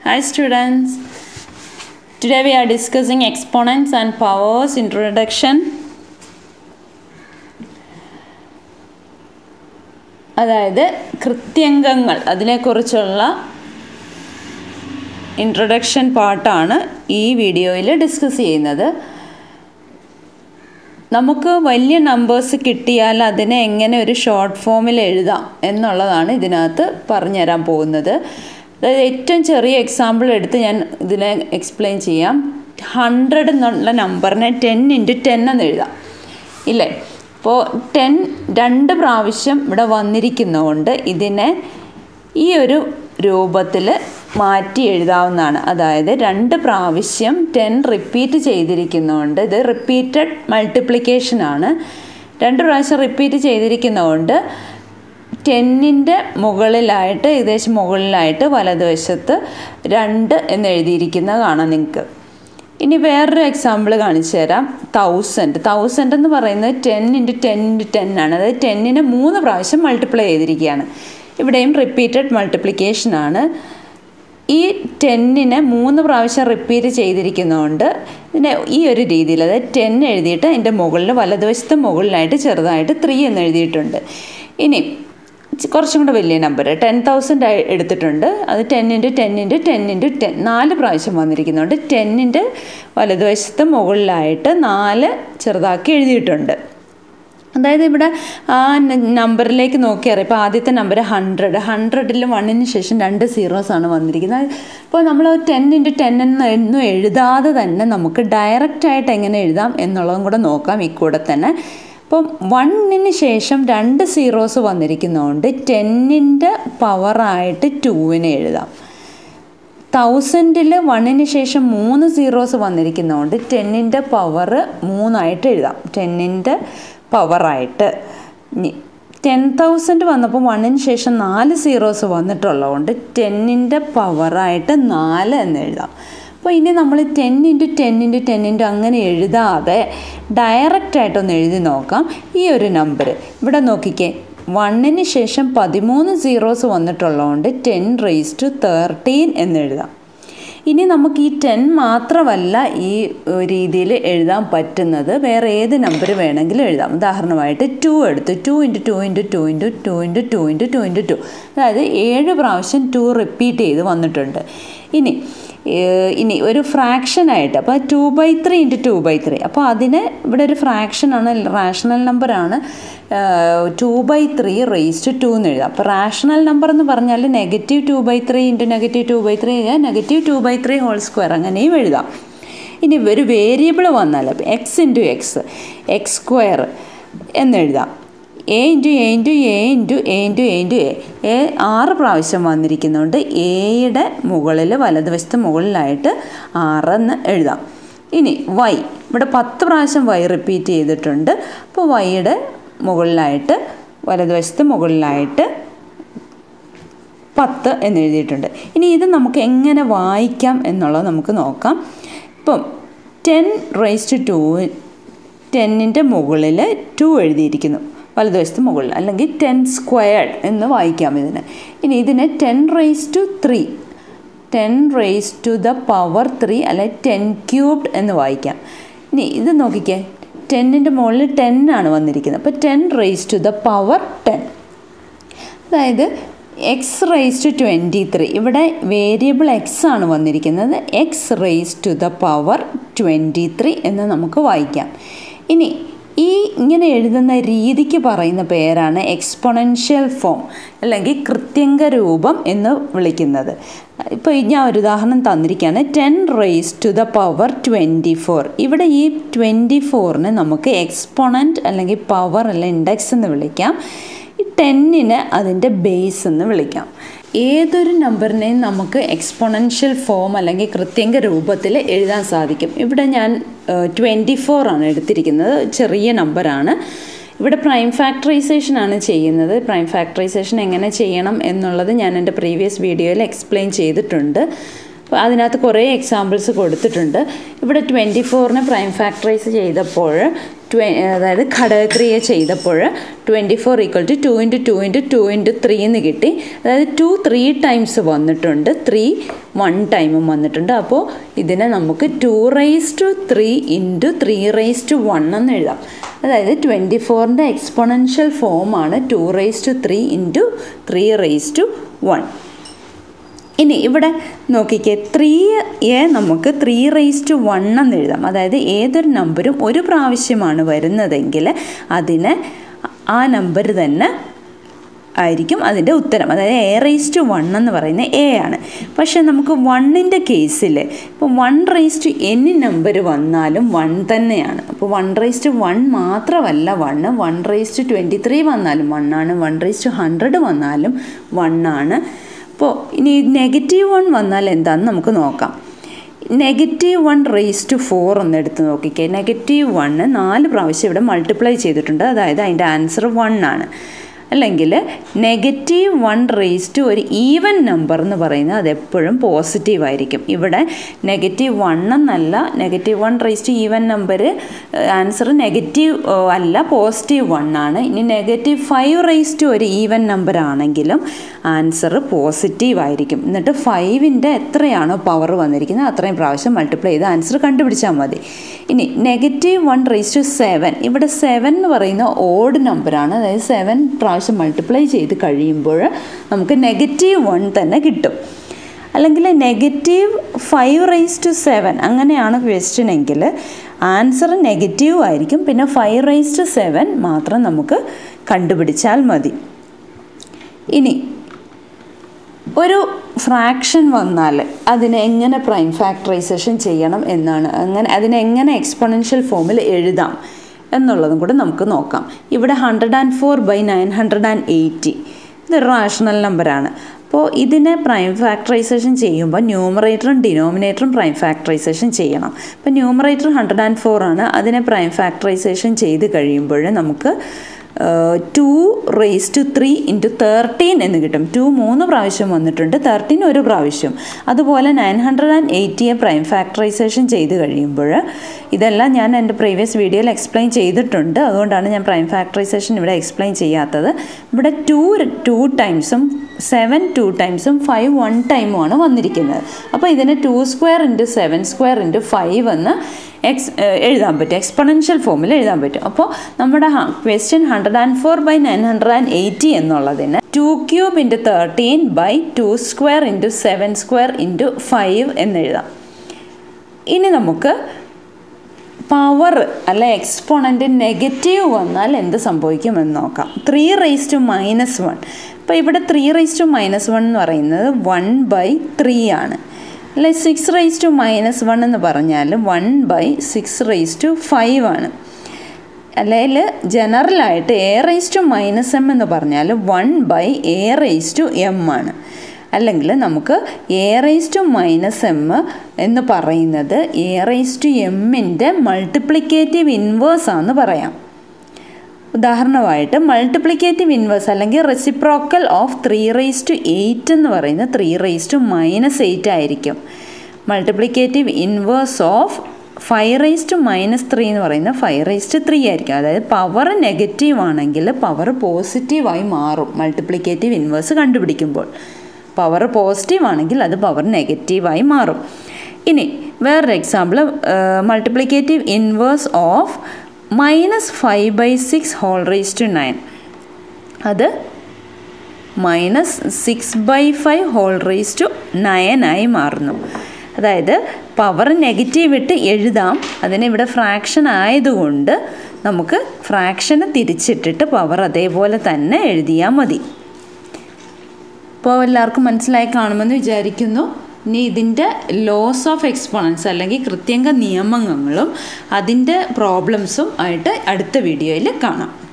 Hi students. Today we are discussing exponents and powers introduction. അതായത് കൃത്യംഗങ്ങൾ അതിനെക്കുറിച്ചുള്ള introduction പാർട്ടാണ് ഈ വീഡിയോയിൽ ഡിസ്കസ് ചെയ്യുന്നത് നമുക്ക് വലിയ നമ്പേഴ്സ് കിട്ടിയാൽ അതിനെ എങ്ങനെ ഒരു ഷോർട്ട് ഫോമിൽ എഴുതാം എന്നുള്ളതാണ് ഇതിനകത്ത് പറഞ്ഞുതരാൻ പോകുന്നത് അതായത് ഏറ്റവും ചെറിയ എക്സാമ്പിൾ എടുത്ത് ഞാൻ ഇതിനെ എക്സ്പ്ലെയിൻ ചെയ്യാം ഹൺഡ്രഡ് എന്നുള്ള നമ്പറിനെ ടെൻ ഇൻറ്റു ടെൻ എന്ന് എഴുതാം ഇല്ലേ അപ്പോൾ ടെൻ രണ്ട് പ്രാവശ്യം ഇവിടെ വന്നിരിക്കുന്നതുകൊണ്ട് ഇതിനെ ഈ ഒരു രൂപത്തിൽ മാറ്റി എഴുതാവുന്നതാണ് അതായത് രണ്ട് പ്രാവശ്യം ടെൻ റിപ്പീറ്റ് ചെയ്തിരിക്കുന്നതുകൊണ്ട് ഇത് റിപ്പീറ്റഡ് മൾട്ടിപ്ലിക്കേഷൻ ആണ് രണ്ട് പ്രാവശ്യം റിപ്പീറ്റ് ചെയ്തിരിക്കുന്നതുകൊണ്ട് ടെന്നിൻ്റെ മുകളിലായിട്ട് ഏകദേശം മുകളിലായിട്ട് വലതുവശത്ത് രണ്ട് എന്ന് എഴുതിയിരിക്കുന്നത് കാണാം നിങ്ങൾക്ക് ഇനി വേറൊരു എക്സാമ്പിൾ കാണിച്ചു തരാം തൗസൻഡ് തൗസൻഡ് എന്ന് പറയുന്നത് ten into ten into ten ആണ് അതായത് ടെന്നിനെ മൂന്ന് പ്രാവശ്യം മൾട്ടിപ്ലൈ ചെയ്തിരിക്കുകയാണ് ഇവിടെയും റിപ്പീറ്റഡ് മൾട്ടിപ്ലിക്കേഷൻ ആണ് ഈ ടെന്നിനെ മൂന്ന് പ്രാവശ്യം റിപ്പീറ്റ് ചെയ്തിരിക്കുന്നതുകൊണ്ട് ഇതിനെ ഈ ഒരു രീതിയിൽ അതായത് ടെൻ എഴുതിയിട്ട് അതിൻ്റെ മുകളിൽ വലതുവശത്ത് മുകളിലായിട്ട് ചെറുതായിട്ട് ത്രീ എന്ന് എഴുതിയിട്ടുണ്ട് ഇനി കുറച്ചും കൂടെ വലിയ നമ്പർ ടെൻ തൗസൻഡ് എടുത്തിട്ടുണ്ട് അത് ten into ten into ten into ten നാല് പ്രാവശ്യം വന്നിരിക്കുന്നുണ്ട് ടെന്നിൻ്റെ വലതുവശത്ത് മുകളിലായിട്ട് നാല് ചെറുതാക്കി എഴുതിയിട്ടുണ്ട് അതായത് ഇവിടെ ആ നമ്പറിലേക്ക് നോക്കിയറിയാം ഇപ്പോൾ ആദ്യത്തെ നമ്പർ ഹൺഡ്രഡ് ഹൺഡ്രഡിൽ വണ്ണിന് ശേഷം രണ്ട് സീറോസ് ആണ് വന്നിരിക്കുന്നത് അപ്പോൾ നമ്മൾ ടെൻ ഇൻറ്റു ടെൻ എന്നൊന്നും എഴുതാതെ തന്നെ നമുക്ക് ഡയറക്റ്റ് ആയിട്ട് എങ്ങനെ എഴുതാം എന്നുള്ളതും കൂടെ നോക്കാം ഈ കൂടെ തന്നെ അപ്പം വണ്ണിന് ശേഷം രണ്ട് സീറോസ് വന്നിരിക്കുന്നതുകൊണ്ട് ടെന്നിൻ്റെ പവറായിട്ട് ടൂവിനെ എഴുതാം തൗസൻഡിൽ വണ്ണിന് ശേഷം മൂന്ന് സീറോസ് വന്നിരിക്കുന്നതുകൊണ്ട് ടെന്നിൻ്റെ പവർ മൂന്നായിട്ട് എഴുതാം ടെന്നിൻ്റെ പവറായിട്ട് ടെൻ തൗസൻഡ് വന്നപ്പോൾ വണ്ണിന് ശേഷം നാല് സീറോസ് വന്നിട്ടുള്ളതുകൊണ്ട് ടെന്നിൻ്റെ പവറായിട്ട് നാല് എന്ന് എഴുതാം അപ്പോൾ ഇനി നമ്മൾ ten into ten into ten into അങ്ങനെ എഴുതാതെ ഡയറക്റ്റ് ആയിട്ടൊന്ന് എഴുതി നോക്കാം ഈ ഒരു നമ്പർ ഇവിടെ നോക്കിക്കേ വണ്ണിന് ശേഷം പതിമൂന്ന് സീറോസ് വന്നിട്ടുള്ളതുകൊണ്ട് ടെൻ റേസ് ടു തേർട്ടീൻ എന്ന് എഴുതാം ഇനി നമുക്ക് ഈ ടെൻ മാത്രമല്ല ഈ രീതിയിൽ എഴുതാൻ പറ്റുന്നത് വേറെ ഏത് നമ്പർ വേണമെങ്കിലും എഴുതാം ഉദാഹരണമായിട്ട് ടു എടുത്ത് two into two into two into two into two into two into two അതായത് ഏഴ് പ്രാവശ്യം ടു റിപ്പീറ്റ് ചെയ്ത് വന്നിട്ടുണ്ട് ഇനി ഇനി ഒരു ഫ്രാക്ഷനായിട്ട് അപ്പോൾ two by three into two by three അപ്പോൾ അതിന് ഇവിടെ ഒരു ഫ്രാക്ഷനാണ് റാഷണൽ നമ്പറാണ് two by three raise to two എന്ന് എഴുതാം അപ്പോൾ റാഷണൽ നമ്പർ എന്ന് പറഞ്ഞാൽ negative two by three into negative two by three negative two by three whole square അങ്ങനെയും എഴുതാം ഇനി ഒരു വേരിയബിൾ വന്നാൽ x into x x square എന്നെഴുതാം a into a into a into a into a into a A ആറ് പ്രാവശ്യം വന്നിരിക്കുന്നതുകൊണ്ട് എയുടെ മുകളിൽ വലതുവശത്ത് മുകളിലായിട്ട് ആറെന്ന് എഴുതാം ഇനി വൈ ഇവിടെ പത്ത് പ്രാവശ്യം വൈ റിപ്പീറ്റ് ചെയ്തിട്ടുണ്ട് അപ്പോൾ വൈയുടെ മുകളിലായിട്ട് വലതുവശത്ത് മുകളിലായിട്ട് പത്ത് എന്ന് എഴുതിയിട്ടുണ്ട് ഇനി ഇത് നമുക്ക് എങ്ങനെ വായിക്കാം എന്നുള്ളത് നമുക്ക് നോക്കാം ഇപ്പം ടെൻ റേസ് ടു ടു ടെന്നിൻ്റെ മുകളിൽ ടു എഴുതിയിരിക്കുന്നു വലതുവശത്ത് മുകളിൽ അല്ലെങ്കിൽ ടെൻ സ്ക്വയർഡ് എന്ന് വായിക്കാം ഇതിന് ഇനി ഇതിനെ ten raise to three ten raise to the power three അല്ലെ ടെൻ ക്യൂബ്ഡ് എന്ന് വായിക്കാം ഇനി ഇത് നോക്കിക്കേ ടെന്നിൻ്റെ മുകളിൽ ടെൻ ആണ് വന്നിരിക്കുന്നത് അപ്പോൾ ten raise to the power ten അതായത് x raise to twenty three ഇവിടെ വേരിയബിൾ എക്സ് ആണ് വന്നിരിക്കുന്നത് x raise to the power twenty three എന്ന് നമുക്ക് വായിക്കാം ഇനി ഈ ഇങ്ങനെ എഴുതുന്ന രീതിക്ക് പറയുന്ന പേരാണ് എക്സ്പൊണൻഷ്യൽ ഫോം അല്ലെങ്കിൽ കൃത്യങ്ക രൂപം എന്ന് വിളിക്കുന്നത് ഇപ്പോൾ ഞാൻ ഒരു ഉദാഹരണം തന്നിരിക്കുകയാണ് ten raise to the power twenty four ഇവിടെ ഈ ട്വൻറ്റി ഫോറിന് നമുക്ക് എക്സ്പൊണൻറ്റ് അല്ലെങ്കിൽ പവർ അല്ല ഇൻഡെക്സ് എന്ന് വിളിക്കാം ഈ ടെന്നിന് അതിൻ്റെ ബേസ് എന്ന് വിളിക്കാം ഏതൊരു നമ്പറിനെയും നമുക്ക് എക്സ്പൊണൻഷ്യൽ ഫോം അല്ലെങ്കിൽ കൃത്യങ്ക രൂപത്തിൽ എഴുതാൻ സാധിക്കും ഇവിടെ ഞാൻ ട്വൻറ്റി ഫോർ ആണ് എടുത്തിരിക്കുന്നത് ചെറിയ നമ്പറാണ് ഇവിടെ പ്രൈം ഫാക്ടറൈസേഷൻ ആണ് ചെയ്യുന്നത് പ്രൈം ഫാക്ടറൈസേഷൻ എങ്ങനെ ചെയ്യണം എന്നുള്ളത് ഞാൻ എൻ്റെ പ്രീവിയസ് വീഡിയോയിൽ എക്സ്പ്ലെയിൻ ചെയ്തിട്ടുണ്ട് അപ്പോൾ അതിനകത്ത് കുറേ എക്സാമ്പിൾസ് കൊടുത്തിട്ടുണ്ട് ഇവിടെ ട്വൻറ്റി ഫോറിന് പ്രൈം ഫാക്ടറൈസ് ചെയ്തപ്പോൾ ട്വ അതായത് ഘടകക്രിയ ചെയ്തപ്പോൾ twenty four equal to two into two into two into three എന്ന് കിട്ടി അതായത് ടു ത്രീ ടൈംസ് വന്നിട്ടുണ്ട് ത്രീ വൺ ടൈമും വന്നിട്ടുണ്ട് അപ്പോൾ ഇതിനെ നമുക്ക് two raise to three into three raise to one എന്ന് എഴുതാം അതായത് ട്വൻറ്റി ഫോറിൻ്റെ എക്സ്പൊണൻഷ്യൽ ഫോമാണ് two raise to three into three raise to one ഇനി ഇവിടെ നോക്കിക്കേ ത്രീയെ നമുക്ക് ത്രീ റേസ് ടു വൺ എന്ന് എഴുതാം അതായത് ഏതൊരു നമ്പരും ഒരു പ്രാവശ്യമാണ് വരുന്നതെങ്കിൽ അതിന് ആ നമ്പർ തന്നെ ആയിരിക്കും അതിൻ്റെ ഉത്തരം അതായത് എ റേസ് ടു വൺ എന്ന് പറയുന്നത് എ ആണ് പക്ഷേ നമുക്ക് വണ്ണിൻ്റെ കേസിൽ ഇപ്പോൾ one raise to any number വന്നാലും വൺ തന്നെയാണ് അപ്പോൾ വൺ റേസ് ടു വൺ മാത്രമല്ല one one raise to twenty three വന്നാലും വണ്ണാണ് വൺ റേസ് ടു ഹൺഡ്രഡ് വന്നാലും വണ്ണാണ് അപ്പോൾ ഇനി നെഗറ്റീവ് വൺ വന്നാൽ എന്താണെന്ന് നമുക്ക് നോക്കാം negative one raise to four ഒന്ന് എടുത്ത് നോക്കിക്കേ നെഗറ്റീവ് വണ്ണ് നാല് പ്രാവശ്യം ഇവിടെ മൾട്ടിപ്ലൈ ചെയ്തിട്ടുണ്ട് അതായത് അതിൻ്റെ ആൻസർ വൺ ആണ് അല്ലെങ്കിൽ നെഗറ്റീവ് വൺ റേസ് ടു ഒരു ഈവൻ നമ്പർ എന്ന് പറയുന്നത് അതെപ്പോഴും പോസിറ്റീവ് ആയിരിക്കും ഇവിടെ നെഗറ്റീവ് വൺ എന്നല്ല negative one raise to even number answer negative അല്ല പോസിറ്റീവ് വൺ ആണ് ഇനി നെഗറ്റീവ് ഫൈവ് റേസ് ടു ഒരു ഈവൻ നമ്പർ ആണെങ്കിലും ആൻസർ പോസിറ്റീവ് ആയിരിക്കും എന്നിട്ട് ഫൈവിൻ്റെ എത്രയാണോ പവർ വന്നിരിക്കുന്നത് അത്രയും പ്രാവശ്യം മൾട്ടിപ്ലൈ ചെയ്ത് ആൻസർ കണ്ടുപിടിച്ചാൽ മതി ഇനി negative one raise to seven ഇവിടെ സെവൻ എന്ന് പറയുന്ന ഓഡ് നമ്പറാണ് അതായത് സെവൻ പ്രാവശ്യം മൾട്ടിപ്ലൈ ചെയ്ത് കഴിയുമ്പോൾ നമുക്ക് നെഗറ്റീവ് വൺ തന്നെ കിട്ടും അല്ലെങ്കിൽ negative five raise to seven അങ്ങനെയാണ് ക്വസ്റ്റ്യൻ എങ്കിൽ ആൻസർ നെഗറ്റീവ് ആയിരിക്കും പിന്നെ ഫൈവ് റേസ് ടു സെവൻ മാത്രം നമുക്ക് കണ്ടുപിടിച്ചാൽ മതി ഇനി ഒരു ഫ്രാക്ഷൻ വന്നാൽ അതിനെ എങ്ങനെ പ്രൈം ഫാക്ടറൈസേഷൻ ചെയ്യണം എന്നാണ് അങ്ങനെ അതിനെ എങ്ങനെ എക്സ്പൊണൻഷ്യൽ ഫോമിൽ എഴുതാം എന്നുള്ളതും കൂടെ നമുക്ക് നോക്കാം ഇവിടെ hundred and four by nine hundred and eighty ഇതൊരു റാഷണൽ നമ്പറാണ് അപ്പോൾ ഇതിനെ പ്രൈം ഫാക്ടറൈസേഷൻ ചെയ്യുമ്പോൾ ന്യൂമറേറ്ററും ഡിനോമിനേറ്ററും പ്രൈം ഫാക്ടറൈസേഷൻ ചെയ്യണം അപ്പോൾ ന്യൂമറേറ്റർ ഹൺഡ്രഡ് ആൻഡ് ഫോർ ആണ് അതിനെ പ്രൈം ഫാക്ടറൈസേഷൻ ചെയ്ത് കഴിയുമ്പോൾ നമുക്ക് two raise to three into thirteen എന്ന് കിട്ടും ടു മൂന്ന് പ്രാവശ്യം വന്നിട്ടുണ്ട് തേർട്ടീൻ ഒരു പ്രാവശ്യം അതുപോലെ നയൻ ഹൺഡ്രഡ് ആൻഡ് എയ്റ്റിയെ പ്രൈം ഫാക്ടറൈസേഷൻ ചെയ്ത് കഴിയുമ്പോൾ ഇതെല്ലാം ഞാൻ എൻ്റെ പ്രീവിയസ് വീഡിയോയിൽ എക്സ്പ്ലെയിൻ ചെയ്തിട്ടുണ്ട് അതുകൊണ്ടാണ് ഞാൻ പ്രൈം ഫാക്ടറൈസേഷൻ ഇവിടെ എക്സ്പ്ലെയിൻ ചെയ്യാത്തത് ഇവിടെ ടു ടു ടൈംസും സെവൻ ടു ടൈംസും ഫൈവ് വൺ ടൈമുമാണ് വന്നിരിക്കുന്നത് അപ്പോൾ ഇതിന് two square into seven square into five എന്ന് എക്സ് എഴുതാൻ പറ്റും എക്സ്പൊണൻഷ്യൽ ഫോമിൽ എഴുതാൻ പറ്റും അപ്പോൾ നമ്മുടെ question hundred and four by nine hundred and eighty എന്നുള്ളതിന് two cube into thirteen by two square into seven square into five എന്നെഴുതാം ഇനി നമുക്ക് പവർ അല്ല എക്സ്പോണൻ്റ് നെഗറ്റീവ് വന്നാൽ എന്ത് സംഭവിക്കുമെന്ന് നോക്കാം three raise to minus one അപ്പോൾ ഇവിടെ three raise to minus one എന്ന് പറയുന്നത് വൺ ബൈ ത്രീ ആണ് അല്ലെ six raise to minus one എന്ന് പറഞ്ഞാൽ one by six raise to five ആണ് അല്ലെങ്കിൽ ജനറലായിട്ട് a raise to minus m എന്ന് പറഞ്ഞാൽ one by a raise to m ആണ് അല്ലെങ്കിൽ നമുക്ക് a raise to minus m എന്ന് പറയുന്നത് എ റേസ് ടു എമ്മിൻ്റെ മൾട്ടിപ്ലിക്കേറ്റീവ് ഇൻവേഴ്സ് ആണെന്ന് പറയാം ഉദാഹരണമായിട്ട് മൾട്ടിപ്ലിക്കേറ്റീവ് ഇൻവേഴ്സ് അല്ലെങ്കിൽ reciprocal of three raise to eight എന്ന് പറയുന്നത് three raise to minus eight ആയിരിക്കും multiplicative inverse of five raise to minus three എന്ന് പറയുന്നത് ഫൈവ് റേസ് ടു ത്രീ ആയിരിക്കും അതായത് പവർ നെഗറ്റീവ് ആണെങ്കിൽ പവർ പോസിറ്റീവായി മാറും മൾട്ടിപ്ലിക്കേറ്റീവ് ഇൻവേഴ്സ് കണ്ടുപിടിക്കുമ്പോൾ പവർ പോസിറ്റീവ് ആണെങ്കിൽ അത് പവർ നെഗറ്റീവായി മാറും ഇനി വേറൊരു example multiplicative inverse of minus five by six whole raise to nine അത് minus six by five whole raise to നയനായി മാറുന്നു അതായത് പവർ നെഗറ്റീവ് ഇട്ട് എഴുതാം അതിനിവിടെ ഫ്രാക്ഷൻ ആയതുകൊണ്ട് നമുക്ക് ഫ്രാക്ഷന് തിരിച്ചിട്ടിട്ട് പവർ അതേപോലെ തന്നെ എഴുതിയാൽ മതി ഇപ്പോൾ എല്ലാവർക്കും മനസ്സിലായി കാണുമെന്ന് വിചാരിക്കുന്നു ഇനി ഇതിൻ്റെ ലോസ് ഓഫ് എക്സ്പോണൻസ് അല്ലെങ്കിൽ കൃത്യങ്ക നിയമങ്ങളും അതിൻ്റെ പ്രോബ്ലംസും ആയിട്ട് അടുത്ത വീഡിയോയിൽ കാണാം